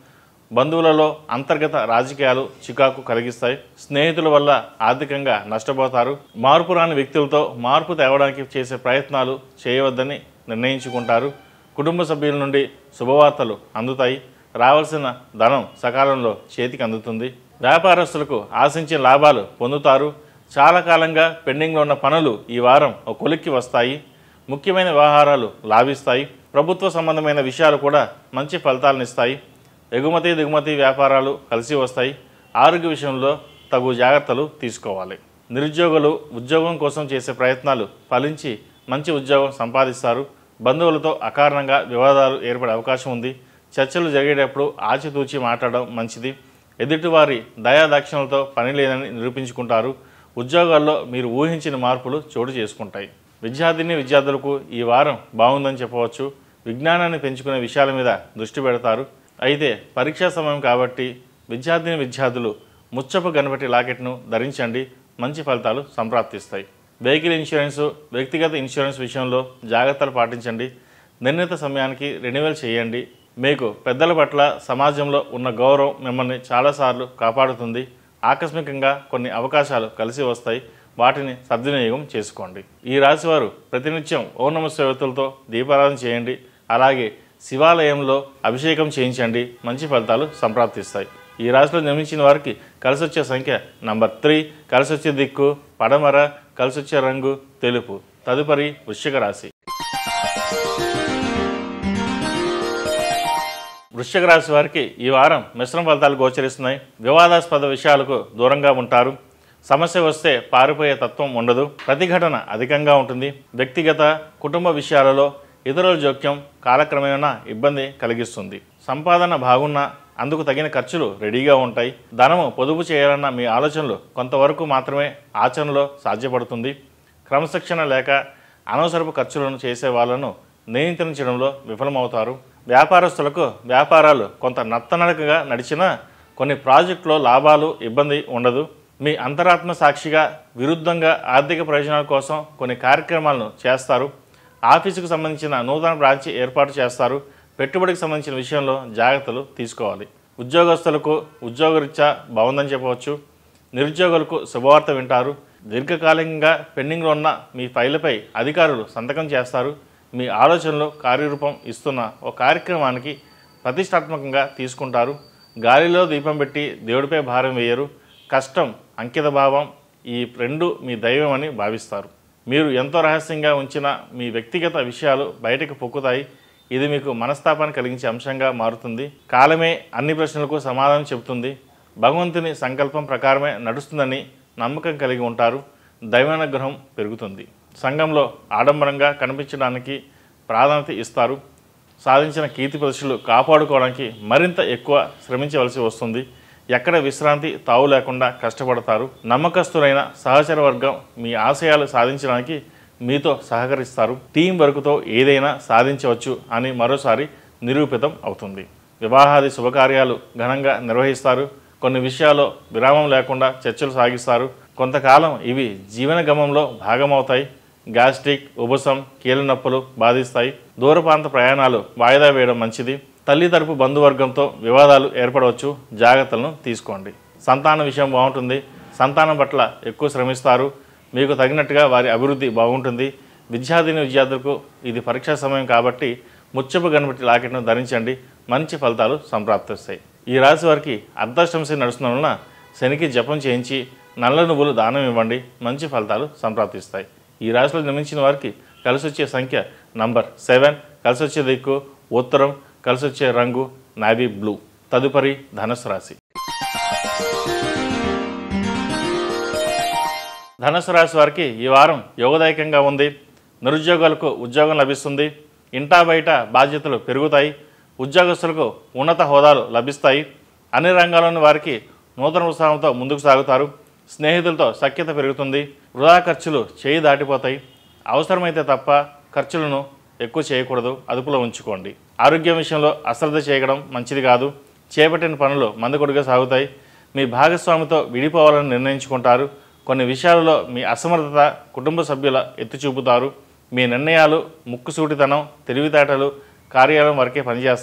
బంధువులలో అంతర్గత రాజకీయాలు చికాకు కలిగిస్తాయి స్నేహితుల వల్ల ఆర్థికంగా నష్టపోతారు మార్పు రాని వ్యక్తులతో మార్పు తేవడానికి చేసే ప్రయత్నాలు చేయవద్దని నిర్ణయించుకుంటారు కుటుంబ సభ్యుల నుండి శుభవార్తలు అందుతాయి రావాల్సిన ధనం సకాలంలో చేతికి అందుతుంది వ్యాపారస్తులకు ఆశించిన లాభాలు పొందుతారు చాలా కాలంగా పెండింగ్లో ఉన్న పనులు ఈ వారం ఒక కొలిక్కి వస్తాయి ముఖ్యమైన వ్యవహారాలు లాభిస్తాయి ప్రభుత్వ సంబంధమైన విషయాలు కూడా మంచి ఫలితాలను ఇస్తాయి ఎగుమతి దిగుమతి వ్యాపారాలు కలిసి వస్తాయి ఆరోగ్య విషయంలో తగు జాగ్రత్తలు తీసుకోవాలి నిరుద్యోగులు ఉద్యోగం కోసం చేసే ప్రయత్నాలు ఫలించి మంచి ఉద్యోగం సంపాదిస్తారు బంధువులతో అకారణంగా వివాదాలు ఏర్పడే అవకాశం ఉంది చర్చలు జరిగేటప్పుడు ఆచితూచి మాట్లాడడం మంచిది ఎదుటివారి దయాదాక్షిణ్యాలతో పని లేదని నిరూపించుకుంటారు ఉద్యోగాల్లో మీరు ఊహించిన మార్పులు చోటు చేసుకుంటాయి విద్యార్థిని విద్యార్థులకు ఈ వారం బాగుందని చెప్పవచ్చు విజ్ఞానాన్ని పెంచుకునే విషయాల మీద దృష్టి పెడతారు అయితే పరీక్షా సమయం కాబట్టి విద్యార్థిని విద్యార్థులు ముచ్చపు గణపతి లాకెట్ను ధరించండి మంచి ఫలితాలు సంప్రాప్తిస్తాయి వెహికల్ ఇన్సూరెన్స్ వ్యక్తిగత ఇన్సూరెన్స్ విషయంలో జాగ్రత్తలు పాటించండి నిర్ణీత సమయానికి రెన్యువల్ చేయండి మీకు పెద్దల పట్ల సమాజంలో ఉన్న గౌరవం మిమ్మల్ని చాలాసార్లు కాపాడుతుంది ఆకస్మికంగా కొన్ని అవకాశాలు కలిసి వస్తాయి వాటిని సద్వినియోగం చేసుకోండి ఈ రాశివారు ప్రతినిత్యం ఓం నమ శివతులతో దీపారాధన చేయండి అలాగే శివాలయంలో అభిషేకం చేయించండి మంచి ఫలితాలు సంప్రాప్తిస్తాయి ఈ రాశిలో జన్మించిన వారికి కలిసి వచ్చే సంఖ్య నంబర్ త్రీ కలిసి వచ్చే దిక్కు పడమర కలిసి వచ్చే రంగు తెలుపు తదుపరి వృశ్చిక రాశి వృశ్చిక రాశి వారికి ఈ వారం మిశ్రమ ఫలితాలు గోచరిస్తున్నాయి వివాదాస్పద విషయాలకు దూరంగా ఉంటారు సమస్య వస్తే పారిపోయే తత్వం ఉండదు ప్రతిఘటన అధికంగా ఉంటుంది వ్యక్తిగత కుటుంబ విషయాలలో ఇతరుల జోక్యం కాలక్రమేణా ఇబ్బంది కలిగిస్తుంది సంపాదన బాగున్నా అందుకు తగిన ఖర్చులు రెడీగా ఉంటాయి ధనము పొదుపు చేయాలన్న మీ ఆలోచనలు కొంతవరకు మాత్రమే ఆచరణలో సాధ్యపడుతుంది క్రమశిక్షణ లేక అనవసరపు ఖర్చులను చేసే వాళ్ళను నియంత్రించడంలో విఫలమవుతారు వ్యాపారస్తులకు వ్యాపారాలు కొంత నత్తనడకగా నడిచినా కొన్ని ప్రాజెక్టులో లాభాలు ఇబ్బంది ఉండదు మీ అంతరాత్మ సాక్షిగా విరుద్ధంగా ఆర్థిక ప్రయోజనాల కోసం కొన్ని కార్యక్రమాలను చేస్తారు ఆఫీసుకు సంబంధించిన నూతన బ్రాంచ్ ఏర్పాటు చేస్తారు పెట్టుబడికి సంబంధించిన విషయంలో జాగ్రత్తలు తీసుకోవాలి ఉద్యోగస్తులకు ఉద్యోగరీత్యా బాగుందని చెప్పవచ్చు నిరుద్యోగులకు శుభవార్త వింటారు దీర్ఘకాలికంగా పెండింగ్లో ఉన్న మీ ఫైళ్లపై అధికారులు సంతకం చేస్తారు మీ ఆలోచనలు కార్యరూపం ఇస్తున్న ఒక కార్యక్రమానికి ప్రతిష్టాత్మకంగా తీసుకుంటారు గాలిలో దీపం పెట్టి దేవుడిపై భారం వేయరు కష్టం అంకిత భావం ఈ రెండు మీ దైవం అని భావిస్తారు మీరు ఎంతో రహస్యంగా ఉంచిన మీ వ్యక్తిగత విషయాలు బయటకు పొక్కుతాయి ఇది మీకు మనస్తాపాన్ని కలిగించే అంశంగా మారుతుంది కాలమే అన్ని ప్రశ్నలకు సమాధానం చెబుతుంది భగవంతుని సంకల్పం ప్రకారమే నడుస్తుందని నమ్మకం కలిగి ఉంటారు దైవానుగ్రహం పెరుగుతుంది సంఘంలో ఆడంబరంగా కనిపించడానికి ప్రాధాన్యత ఇస్తారు సాధించిన కీర్తి ప్రదర్శనలు కాపాడుకోవడానికి మరింత ఎక్కువ శ్రమించవలసి వస్తుంది ఎక్కడ విశ్రాంతి తావు లేకుండా కష్టపడతారు నమ్మకస్తులైన సహచర వర్గం మీ ఆశయాలు సాధించడానికి మీతో సహకరిస్తారు టీం వర్క్తో ఏదైనా సాధించవచ్చు అని మరోసారి నిరూపితం అవుతుంది వివాహాది శుభకార్యాలు ఘనంగా నిర్వహిస్తారు కొన్ని విషయాల్లో విరామం లేకుండా చర్చలు సాగిస్తారు కొంతకాలం ఇవి జీవన గమంలో భాగమవుతాయి గ్యాస్ట్రిక్ ఉబసం కీళ్ళ నొప్పులు బాధిస్తాయి దూర ప్రాంత ప్రయాణాలు వాయిదా వేయడం మంచిది తల్లి తరపు బంధువర్గంతో వివాదాలు ఏర్పడవచ్చు జాగ్రత్తలను తీసుకోండి సంతాన విషయం బాగుంటుంది సంతానం పట్ల ఎక్కువ శ్రమిస్తారు మీకు తగినట్టుగా వారి అభివృద్ధి బాగుంటుంది విద్యార్థిని విద్యార్థులకు ఇది పరీక్షా సమయం కాబట్టి ముచ్చపు గణపతి లాకెట్ను ధరించండి మంచి ఫలితాలు సంప్రాప్తిస్తాయి ఈ రాశి వారికి అర్ధాష్టంశి నడుస్తున్న వలన శనికి జపం చేయించి నల్ల నువ్వులు దానం ఇవ్వండి మంచి ఫలితాలు సంప్రాప్తిస్తాయి ఈ రాశిలో జన్మించిన వారికి కలిసి వచ్చే సంఖ్య నంబర్ సెవెన్ కలిసి వచ్చే దిక్కు ఉత్తరం కలిసి వచ్చే రంగు నావీ బ్లూ తదుపరి ధనుసు రాశి ధనుసు రాశి వారికి ఈ వారం యోగదాయకంగా ఉంది నిరుద్యోగులకు ఉద్యోగం లభిస్తుంది ఇంటా బయట బాధ్యతలు పెరుగుతాయి ఉద్యోగస్తులకు ఉన్నత హోదాలు లభిస్తాయి అన్ని రంగాల్లోని వారికి నూతన ఉత్సాహంతో ముందుకు సాగుతారు స్నేహితులతో సఖ్యత పెరుగుతుంది వృధా ఖర్చులు చేయి దాటిపోతాయి అవసరమైతే తప్ప ఖర్చులను ఎక్కువ చేయకూడదు అదుపులో ఉంచుకోండి ఆరోగ్యం విషయంలో అశ్రద్ధ చేయడం మంచిది కాదు చేపట్టిన పనులు మందకొడిగా సాగుతాయి మీ భాగస్వామితో విడిపోవాలని నిర్ణయించుకుంటారు కొన్ని విషయాలలో మీ అసమర్థత కుటుంబ సభ్యుల ఎత్తి చూపుతారు మీ నిర్ణయాలు ముక్కుసూటితనం తెలివితేటలు కార్యాలయం వరకే పనిచేస్తాయి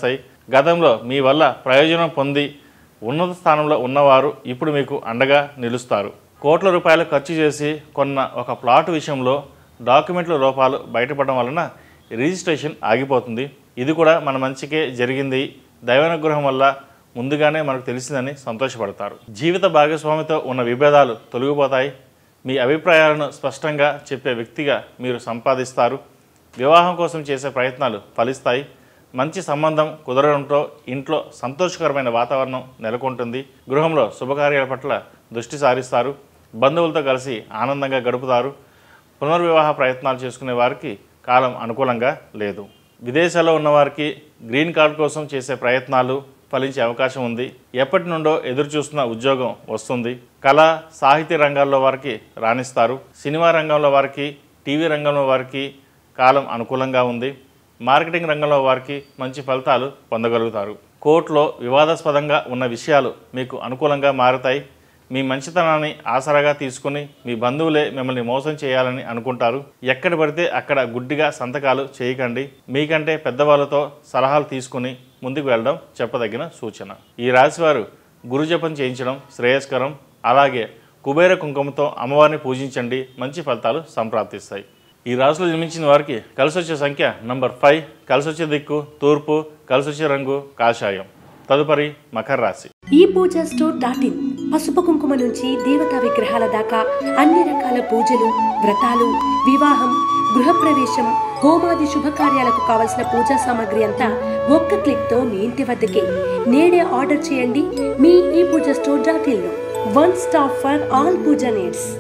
గతంలో మీ వల్ల ప్రయోజనం పొంది ఉన్నత స్థానంలో ఉన్నవారు ఇప్పుడు మీకు అండగా నిలుస్తారు కోట్ల రూపాయలు ఖర్చు చేసి కొన్న ఒక ప్లాట్ విషయంలో డాక్యుమెంట్ల లోపాలు బయటపడడం వలన రిజిస్ట్రేషన్ ఆగిపోతుంది ఇది కూడా మన మంచికే జరిగింది దైవానుగ్రహం వల్ల ముందుగానే మనకు తెలిసిందని సంతోషపడతారు జీవిత భాగస్వామితో ఉన్న విభేదాలు తొలగిపోతాయి మీ అభిప్రాయాలను స్పష్టంగా చెప్పే వ్యక్తిగా మీరు సంపాదిస్తారు వివాహం కోసం చేసే ప్రయత్నాలు ఫలిస్తాయి మంచి సంబంధం కుదరడంతో ఇంట్లో సంతోషకరమైన వాతావరణం నెలకొంటుంది గృహంలో శుభకార్యాల పట్ల దృష్టి సారిస్తారు బంధువులతో కలిసి ఆనందంగా గడుపుతారు పునర్వివాహ ప్రయత్నాలు చేసుకునే వారికి కాలం అనుకూలంగా లేదు విదేశాల్లో ఉన్నవారికి గ్రీన్ కార్డ్ కోసం చేసే ప్రయత్నాలు ఫలించే అవకాశం ఉంది ఎప్పటి నుండో ఎదురు చూస్తున్న ఉద్యోగం వస్తుంది కళ సాహిత్య రంగాల్లో వారికి రాణిస్తారు సినిమా రంగంలో వారికి టీవీ రంగంలో వారికి కాలం అనుకూలంగా ఉంది మార్కెటింగ్ రంగంలో వారికి మంచి ఫలితాలు పొందగలుగుతారు కోర్టులో వివాదాస్పదంగా ఉన్న విషయాలు మీకు అనుకూలంగా మారుతాయి మీ మంచితనాన్ని ఆసరాగా తీసుకుని మీ బంధువులే మిమ్మల్ని మోసం చేయాలని అనుకుంటారు ఎక్కడ పడితే అక్కడ గుడ్డిగా సంతకాలు చేయకండి మీకంటే పెద్దవాళ్ళతో సలహాలు తీసుకుని ముందుకు వెళ్ళడం చెప్పదగిన సూచన ఈ రాశివారు గురుజపం చేయించడం శ్రేయస్కరం అలాగే కుబేర కుంకుమతో అమ్మవారిని పూజించండి మంచి ఫలితాలు సంప్రాప్తిస్తాయి ఈ రాశిలో జన్మించిన వారికి కలిసి వచ్చే సంఖ్య నంబర్ ఫైవ్ కలిసి వచ్చే దిక్కు తూర్పు కలిసి వచ్చే రంగు కాషాయం తదుపరి మకర రాశి ఈ పూజా స్టోర్ డాట్ ఇన్ పసుపు కుంకుమ నుంచి దేవతా విగ్రహాల దాకా అన్ని రకాల పూజలు వ్రతాలు వివాహం గృహప్రవేశం హోమాది శుభకార్యాలకు కావలసిన పూజా సామాగ్రి అంతా ఒక్క క్లిక్ తో మీ ఇంటి వద్దకే నేడే ఆర్డర్ చేయండి మీ e puja store dot in లో one stop for all puja needs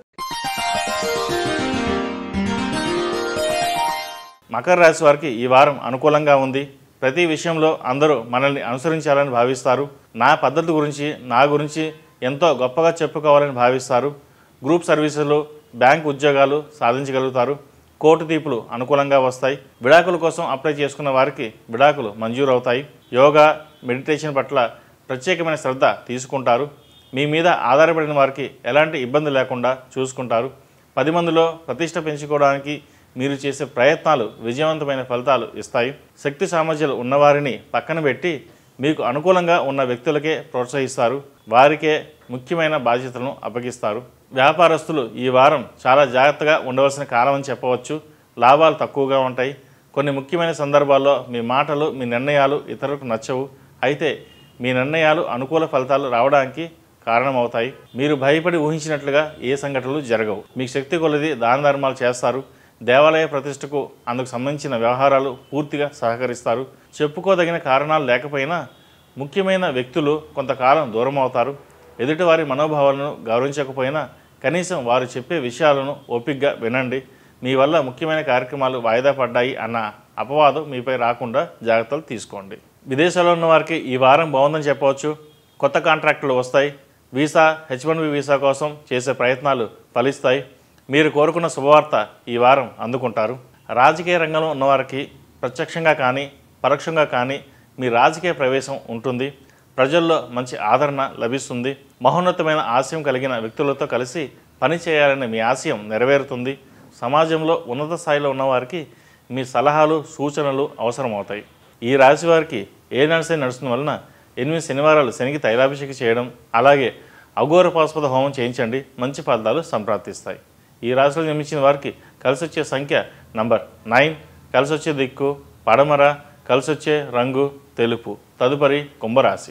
మకర రాశి వారికి ఈ వారం అనుకూలంగా ఉంది ప్రతి విషయంలో అందరూ మనల్ని అనుసరించాలని భావిస్తారు నా పద్ధతి గురించి నా గురించి ఎంతో గొప్పగా చెప్పుకోవాలని భావిస్తారు గ్రూప్ సర్వీసులు బ్యాంక్ ఉద్యోగాలు సాధించగలుగుతారు కోర్టు తీర్పులు అనుకూలంగా వస్తాయి విడాకుల కోసం అప్లై చేసుకున్న వారికి విడాకులు మంజూరు అవుతాయి యోగా మెడిటేషన్ పట్ల ప్రత్యేకమైన శ్రద్ధ తీసుకుంటారు మీ మీద ఆధారపడిన వారికి ఎలాంటి ఇబ్బంది లేకుండా చూసుకుంటారు పది మందిలో ప్రతిష్ట పెంచుకోవడానికి మీరు చేసే ప్రయత్నాలు విజయవంతమైన ఫలితాలు ఇస్తాయి శక్తి సామర్థ్యాలు ఉన్నవారిని పక్కన పెట్టి మీకు అనుకూలంగా ఉన్న వ్యక్తులకే ప్రోత్సహిస్తారు వారికే ముఖ్యమైన బాధ్యతలను అప్పగిస్తారు వ్యాపారస్తులు ఈ వారం చాలా జాగ్రత్తగా ఉండవలసిన కాలం అని చెప్పవచ్చు లాభాలు తక్కువగా ఉంటాయి కొన్ని ముఖ్యమైన సందర్భాల్లో మీ మాటలు మీ నిర్ణయాలు ఇతరులకు నచ్చవు అయితే మీ నిర్ణయాలు అనుకూల ఫలితాలు రావడానికి కారణమవుతాయి మీరు భయపడి ఊహించినట్లుగా ఏ సంఘటనలు జరగవు మీకు శక్తి కొలది దాన ధర్మాలు చేస్తారు దేవాలయ ప్రతిష్టకు అందుకు సంబంధించిన వ్యవహారాలు పూర్తిగా సహకరిస్తారు చెప్పుకోదగిన కారణాలు లేకపోయినా ముఖ్యమైన వ్యక్తులు కొంతకాలం దూరం అవుతారు ఎదుటివారి మనోభావాలను గౌరవించకపోయినా కనీసం వారు చెప్పే విషయాలను ఓపికగా వినండి మీ వల్ల ముఖ్యమైన కార్యక్రమాలు వాయిదా పడ్డాయి అన్న అపవాదం మీపై రాకుండా జాగ్రత్తలు తీసుకోండి విదేశాల్లో ఉన్న వారికి ఈ వారం బాగుందని చెప్పవచ్చు కొత్త కాంట్రాక్టులు వస్తాయి visa H one B visa కోసం చేసే ప్రయత్నాలు ఫలిస్తాయి మీరు కోరుకున్న శుభవార్త ఈ వారం అందుకుంటారు రాజకీయ రంగంలో ఉన్నవారికి ప్రత్యక్షంగా కానీ పరోక్షంగా కానీ మీ రాజకీయ ప్రవేశం ఉంటుంది ప్రజల్లో మంచి ఆదరణ లభిస్తుంది మహోన్నతమైన ఆశయం కలిగిన వ్యక్తులతో కలిసి పని చేయాలనే మీ ఆశయం నెరవేరుతుంది సమాజంలో ఉన్నత స్థాయిలో ఉన్నవారికి మీ సలహాలు సూచనలు అవసరమవుతాయి ఈ రాశి వారికి ఏ నడిసే నడుస్తున్న వలన ఎనిమిది శనివారాలు శనికి తైలాభిషేకం చేయడం అలాగే అఘోరపాస్పద హోమం చేయించండి మంచి ఫలితాలు సంప్రాప్తిస్తాయి ఈ రాశిలో జన్మించిన వారికి కలిసి వచ్చే సంఖ్య నంబర్ నైన్ కలిసి వచ్చే దిక్కు పడమర కలిసి వచ్చే రంగు తెలుపు తదుపరి కుంభరాశి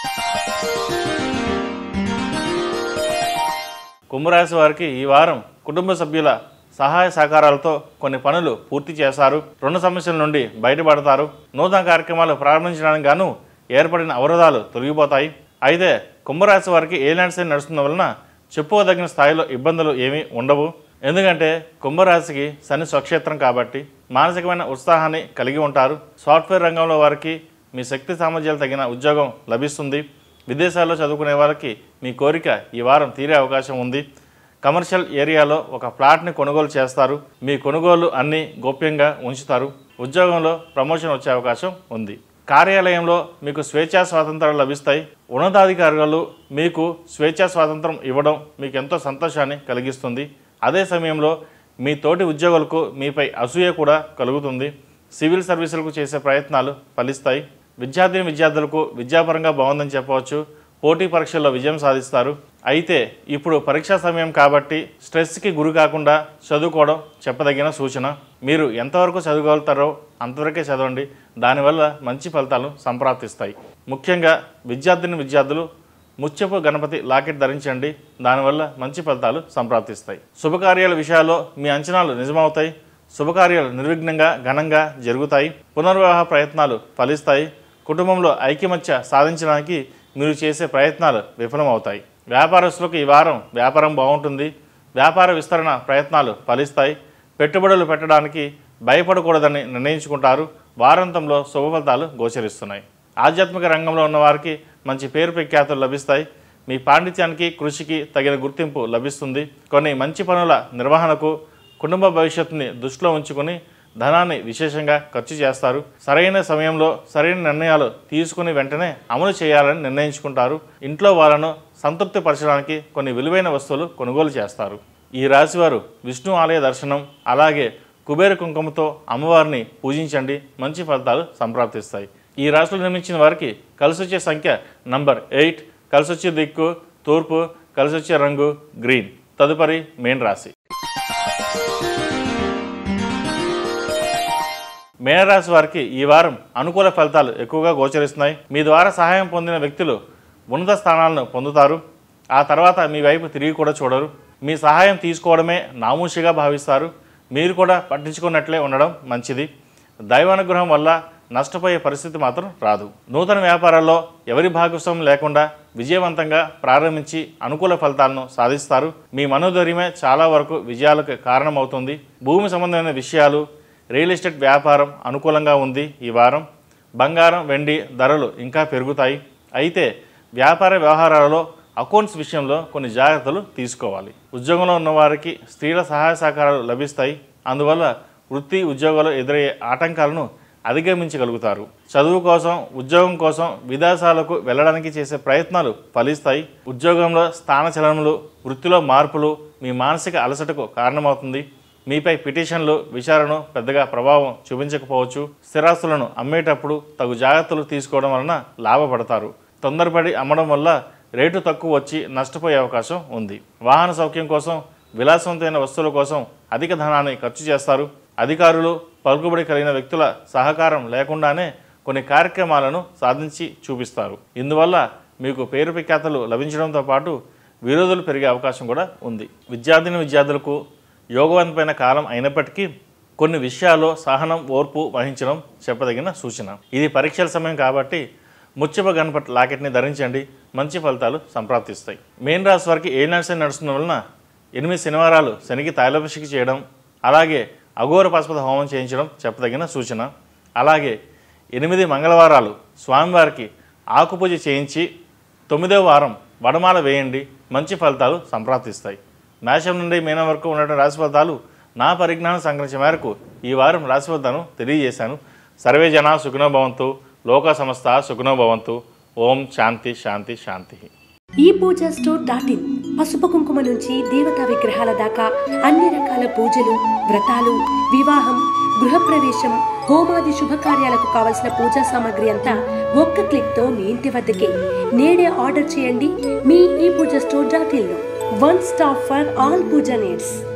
కుంభరాశి వారికి ఈ వారం కుటుంబ సభ్యుల సహాయ సహకారాలతో కొన్ని పనులు పూర్తి చేశారు రుణ సమస్యల నుండి బయటపడతారు నూతన కార్యక్రమాలు ప్రారంభించడానికి గాను ఏర్పడిన అవరోధాలు తొలగిపోతాయి అయితే కుంభరాశి వారికి ఏ ల్యాండ్స్ నడుస్తున్న వలన చెప్పుకోదగిన స్థాయిలో ఇబ్బందులు ఏమీ ఉండవు ఎందుకంటే కుంభరాశికి శని స్వక్షేత్రం కాబట్టి మానసికమైన ఉత్సాహాన్ని కలిగి ఉంటారు సాఫ్ట్వేర్ రంగంలో వారికి మీ శక్తి సామర్థ్యాలు తగిన ఉద్యోగం లభిస్తుంది విదేశాల్లో చదువుకునే వారికి మీ కోరిక ఈ వారం తీరే అవకాశం ఉంది కమర్షియల్ ఏరియాలో ఒక ప్లాట్ని కొనుగోలు చేస్తారు మీ కొనుగోలు అన్నీ గోప్యంగా ఉంచుతారు ఉద్యోగంలో ప్రమోషన్ వచ్చే అవకాశం ఉంది కార్యాలయంలో మీకు స్వేచ్ఛా స్వాతంత్రాలు లభిస్తాయి ఉన్నతాధికారులు మీకు స్వేచ్ఛా స్వాతంత్రం ఇవ్వడం మీకు ఎంతో సంతోషాన్ని కలిగిస్తుంది అదే సమయంలో మీ తోటి ఉద్యోగులకు మీపై అసూయ కూడా కలుగుతుంది సివిల్ సర్వీసులకు చేసే ప్రయత్నాలు ఫలిస్తాయి విద్యార్థిని విద్యార్థులకు విద్యాపరంగా బాగుందని చెప్పవచ్చు పోటీ పరీక్షల్లో విజయం సాధిస్తారు అయితే ఇప్పుడు పరీక్షా సమయం కాబట్టి స్ట్రెస్కి గురి కాకుండా చదువుకోవడం చెప్పదగిన సూచన మీరు ఎంతవరకు చదవగలుగుతారో అంతవరకే చదవండి దానివల్ల మంచి ఫలితాలు సంప్రాప్తిస్తాయి ముఖ్యంగా విద్యార్థిని విద్యార్థులు ముత్యపు గణపతి లాకెట్ ధరించండి దానివల్ల మంచి ఫలితాలు సంప్రాప్తిస్తాయి శుభకార్యాల విషయాల్లో మీ అంచనాలు నిజమవుతాయి శుభకార్యాలు నిర్విఘ్నంగా ఘనంగా జరుగుతాయి పునర్వివాహ ప్రయత్నాలు ఫలిస్తాయి కుటుంబంలో ఐక్యమత్య సాధించడానికి మీరు చేసే ప్రయత్నాలు విఫలమవుతాయి వ్యాపారస్తులకు ఈ వారం వ్యాపారం బాగుంటుంది వ్యాపార విస్తరణ ప్రయత్నాలు ఫలిస్తాయి పెట్టుబడులు పెట్టడానికి భయపడకూడదని నిర్ణయించుకుంటారు వారాంతంలో శుభ ఫలితాలు గోచరిస్తున్నాయి ఆధ్యాత్మిక రంగంలో ఉన్న వారికి మంచి పేరు ప్రఖ్యాతులు లభిస్తాయి మీ పాండిత్యానికి కృషికి తగిన గుర్తింపు లభిస్తుంది కొన్ని మంచి పనుల నిర్వహణకు కుటుంబ భవిష్యత్తుని దృష్టిలో ఉంచుకొని ధనాన్ని విశేషంగా ఖర్చు చేస్తారు సరైన సమయంలో సరైన నిర్ణయాలు తీసుకుని వెంటనే అమలు చేయాలని నిర్ణయించుకుంటారు ఇంట్లో వాళ్ళను సంతృప్తి పరచడానికి కొన్ని విలువైన వస్తువులు కొనుగోలు చేస్తారు ఈ రాశివారు విష్ణు ఆలయ దర్శనం అలాగే కుబేర కుంకుమతో అమ్మవారిని పూజించండి మంచి ఫలితాలు సంప్రాప్తిస్తాయి ఈ రాశిలో నిర్మించిన వారికి కలిసొచ్చే సంఖ్య నంబర్ ఎయిట్ కలిసొచ్చే దిక్కు తూర్పు కలిసొచ్చే రంగు గ్రీన్ తదుపరి మేన్ రాశి మేనరాశి వారికి ఈ వారం అనుకూల ఫలితాలు ఎక్కువగా గోచరిస్తున్నాయి మీ ద్వారా సహాయం పొందిన వ్యక్తులు ఉన్నత స్థానాలను పొందుతారు ఆ తర్వాత మీ వైపు తిరిగి కూడా చూడరు మీ సహాయం తీసుకోవడమే నామూషిగా భావిస్తారు మీరు కూడా పట్టించుకున్నట్లే ఉండడం మంచిది దైవానుగ్రహం వల్ల నష్టపోయే పరిస్థితి మాత్రం రాదు నూతన వ్యాపారాల్లో ఎవరి భాగస్వామ్యం లేకుండా విజయవంతంగా ప్రారంభించి అనుకూల ఫలితాలను సాధిస్తారు మీ మనోధైర్యమే చాలా వరకు విజయాలకు కారణమవుతుంది భూమి సంబంధమైన విషయాలు రియల్ ఎస్టేట్ వ్యాపారం అనుకూలంగా ఉంది ఈ వారం బంగారం వెండి ధరలు ఇంకా పెరుగుతాయి అయితే వ్యాపార వ్యవహారాలలో అకౌంట్స్ విషయంలో కొన్ని జాగ్రత్తలు తీసుకోవాలి ఉద్యోగంలో ఉన్నవారికి స్త్రీల సహాయ సహకారాలు లభిస్తాయి అందువల్ల వృత్తి ఉద్యోగాలు ఎదురయ్యే ఆటంకాలను అధిగమించగలుగుతారు చదువు కోసం ఉద్యోగం కోసం విదేశాలకు వెళ్ళడానికి చేసే ప్రయత్నాలు ఫలిస్తాయి ఉద్యోగంలో స్థానచలనములు వృత్తిలో మార్పులు మీ మానసిక అలసటకు కారణమవుతుంది మీపై పిటిషన్లు విచారణ పెద్దగా ప్రభావం చూపించకపోవచ్చు స్థిరాస్తులను అమ్మేటప్పుడు తగు జాగ్రత్తలు తీసుకోవడం వలన లాభపడతారు తొందరపడి అమ్మడం వల్ల రేటు తక్కువ వచ్చి నష్టపోయే అవకాశం ఉంది వాహన సౌఖ్యం కోసం విలాసవంతమైన వస్తువుల కోసం అధిక ధనాన్ని ఖర్చు చేస్తారు అధికారులు పలుకుబడి కలిగిన వ్యక్తుల సహకారం లేకుండానే కొన్ని కార్యక్రమాలను సాధించి చూపిస్తారు ఇందువల్ల మీకు పేరు ప్రఖ్యాతలు లభించడంతో పాటు విరోధులు పెరిగే అవకాశం కూడా ఉంది విద్యార్థిని విద్యార్థులకు యోగవంతమైన కాలం అయినప్పటికీ కొన్ని విషయాల్లో సహనం ఓర్పు వహించడం చెప్పదగిన సూచన ఇది పరీక్షల సమయం కాబట్టి ముచ్చప గణపతి లాకెట్ని ధరించండి మంచి ఫలితాలు సంప్రాప్తిస్తాయి మెయిన్ రాశి వారికి ఏ నర్సరీ నడుస్తున్న వలన ఎనిమిది శనివారాలు శనికి తైలభిషికి చేయడం అలాగే అఘోర పశుపతి హోమం చేయించడం చెప్పదగిన సూచన అలాగే ఎనిమిది మంగళవారాలు స్వామివారికి ఆకుపూజ చేయించి తొమ్మిదవ వారం వడమాల వేయండి మంచి ఫలితాలు సంప్రాప్తిస్తాయి మేషం నుండి మీనం వరకు ఉన్నటువంటి రాశి ఫలితాలు నా పరిజ్ఞానం సంగ్రహించే మేరకు ఈ వారం రాశి ఫలితాలను తెలియజేశాను సర్వే జన సుఖనో భవంతు లోక సంస్థ సుఖనో భవంతు ఓం శాంతి శాంతి శాంతి ఈ పూజ స్టోర్ డాట్ ఇన్ పసుపు కుంకుమ నుంచి దేవతా విగ్రహాల దాకా అన్ని రకాల పూజలు వ్రతాలు వివాహం గృహప్రవేశం హోమాది శుభకార్యాలకు కావలసిన పూజా సామాగ్రి అంతా ఒక్క క్లిక్ తో మీ ఇంటి వద్దకే నేడే ఆర్డర్ చేయండి మీ e puja store dot in లో one stop for all puja needs